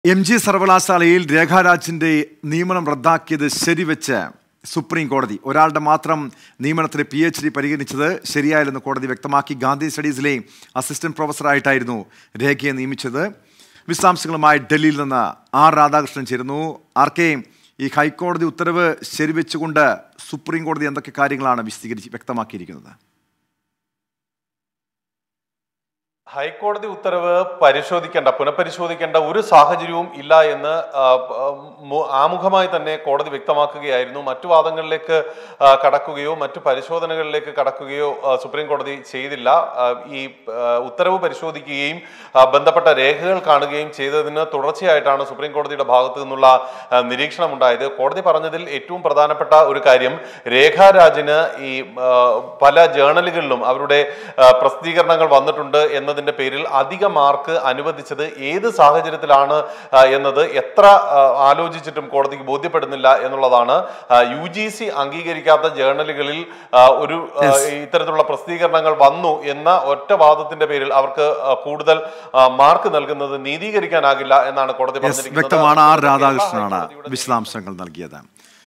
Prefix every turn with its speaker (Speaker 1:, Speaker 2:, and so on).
Speaker 1: M G സർവകലാശാലയിൽ രേഖാരാജിന്റെ നിയമനം റദ്ദാക്കിയത് ശരിവെച്ച് സുപ്രീം കോടതി ഒരാളുടെ മാത്രം നിയമനത്തിന് പി എച്ച് ഡി പരിഗണിച്ചത് ശരിയായില്ലെന്ന് കോടതി വ്യക്തമാക്കി ഗാന്ധി സ്റ്റഡീസിലെ അസിസ്റ്റന്റ് പ്രൊഫസറായിട്ടായിരുന്നു രേഖയെ നിയമിച്ചത് വിശദാംശങ്ങളുമായി ഡൽഹിയിൽ നിന്ന് ആർ രാധാകൃഷ്ണൻ ചേരുന്നു ആർ കെ ഈ ഹൈക്കോടതി ഉത്തരവ് ശരിവെച്ചുകൊണ്ട് സുപ്രീം കോടതി എന്തൊക്കെ കാര്യങ്ങളാണ് വിശദീകരിച്ച് വ്യക്തമാക്കിയിരിക്കുന്നത്
Speaker 2: ഹൈക്കോടതി ഉത്തരവ് പരിശോധിക്കേണ്ട പുനഃപരിശോധിക്കേണ്ട ഒരു സാഹചര്യവും ഇല്ല എന്ന് ആ, ആ, മു- ആമുഖമായി തന്നെ കോടതി വ്യക്തമാക്കുകയായിരുന്നു മറ്റു വാദങ്ങളിലേക്ക് ആ, കടക്കുകയോ മറ്റു പരിശോധനകളിലേക്ക് കടക്കുകയോ ആ, സുപ്രീം കോടതി ചെയ്തില്ല ആ, ഈ ആ, ഉത്തരവ് പരിശോധിക്കുകയും ആ, ബന്ധപ്പെട്ട രേഖകൾ കാണുകയും ചെയ്തതിന് തുടർച്ചയായിട്ടാണ് സുപ്രീം കോടതിയുടെ ഭാഗത്തു നിന്നുള്ള ആ, നിരീക്ഷണം ഉണ്ടായത് കോടതി പറഞ്ഞതിൽ ഏറ്റവും പ്രധാനപ്പെട്ട ഒരു കാര്യം രേഖാരാജിന് ഈ ആ, പല ജേണലുകളിലും അവരുടെ ആ, പ്രസിദ്ധീകരണങ്ങൾ വന്നിട്ടുണ്ട് എന്നതിന്റെ പേരിൽ അധിക മാർക്ക് അനുവദിച്ചത് ഏത് സാഹചര്യത്തിലാണ് ആ, എന്നത് എത്ര ആ, ആലോചിച്ചിട്ടും കോടതിക്ക് ബോധ്യപ്പെടുന്നില്ല എന്നുള്ളതാണ് യു ജി സി അംഗീകരിക്കാത്ത ജേണലുകളിൽ ആ, ഒരു ആ, ഇത്തരത്തിലുള്ള പ്രസിദ്ധീകരണങ്ങൾ വന്നു എന്ന ഒറ്റ വാദത്തിന്റെ പേരിൽ അവർക്ക് ആ, കൂടുതൽ ആ, മാർക്ക് നൽകുന്നത് നീതീകരിക്കാനാകില്ല എന്നാണ് കോടതി
Speaker 1: യെസ്
Speaker 2: പറഞ്ഞിരിക്കുന്നത്
Speaker 1: വ്യക്തമാണ് ആർ
Speaker 2: കേരള
Speaker 1: രാധാകൃഷ്ണനാണ്
Speaker 2: ഹൈക്കോടതിയുടെ
Speaker 1: വിശദാംശങ്ങൾ നൽകിയത്